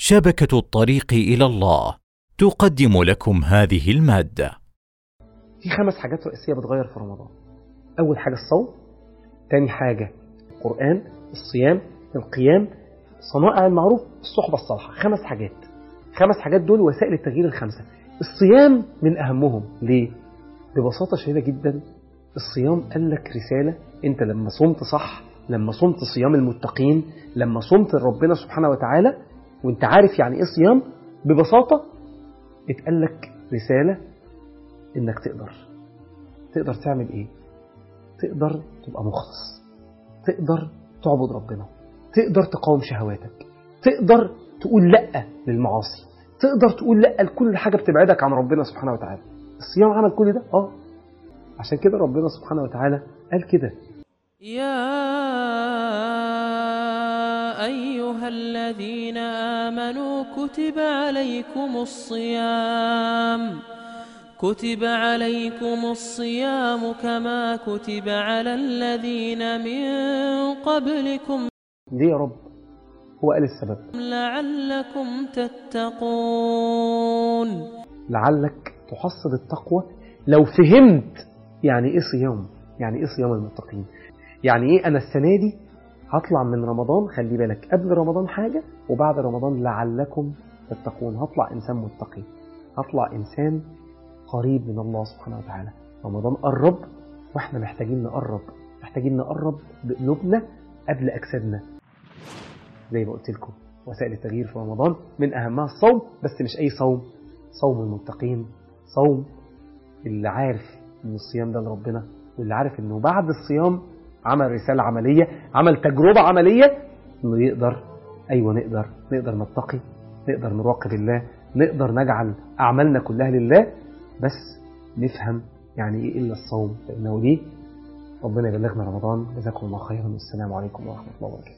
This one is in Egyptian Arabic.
شبكه الطريق الى الله تقدم لكم هذه الماده في خمس حاجات رئيسيه بتغير في رمضان اول حاجه الصوم تاني حاجه القران الصيام القيام صنائع المعروف الصحبه الصالحه خمس حاجات خمس حاجات دول وسائل التغيير الخمسه الصيام من اهمهم ليه ببساطه شديده جدا الصيام قال لك رساله انت لما صمت صح لما صمت صيام المتقين لما صمت ربنا سبحانه وتعالى وانت عارف يعني ايه صيام ببساطه اتقال لك رساله انك تقدر تقدر تعمل ايه تقدر تبقى مخلص تقدر تعبد ربنا تقدر تقاوم شهواتك تقدر تقول لا للمعاصي تقدر تقول لا لكل حاجه بتبعدك عن ربنا سبحانه وتعالى الصيام عمل كل ده اه عشان كده ربنا سبحانه وتعالى قال كده يا أيها الذين آمنوا كتب عليكم الصيام كتب عليكم الصيام كما كتب على الذين من قبلكم ليه يا رب هو قال السبب لعلكم تتقون لعلك تحصل التقوى لو فهمت يعني ايه صيام يعني ايه صيام المتقين يعني ايه انا السنه دي هطلع من رمضان خلي بالك قبل رمضان حاجه وبعد رمضان لعلكم تتقون هطلع انسان متقي هطلع انسان قريب من الله سبحانه وتعالى رمضان قرب واحنا محتاجين نقرب محتاجين نقرب بقلوبنا قبل اجسادنا زي ما قلت لكم وسائل التغيير في رمضان من اهمها الصوم بس مش اي صوم صوم المتقين صوم اللي عارف ان الصيام ده لربنا واللي عارف انه بعد الصيام عمل رسالة عملية عمل تجربة عملية انه يقدر ايوه نقدر نقدر نتقي نقدر نراقب الله نقدر نجعل اعمالنا كلها لله بس نفهم يعني ايه الا الصوم لانه ليه ربنا يبلغنا رمضان جزاكم الله خيرا والسلام عليكم ورحمه الله وبركاته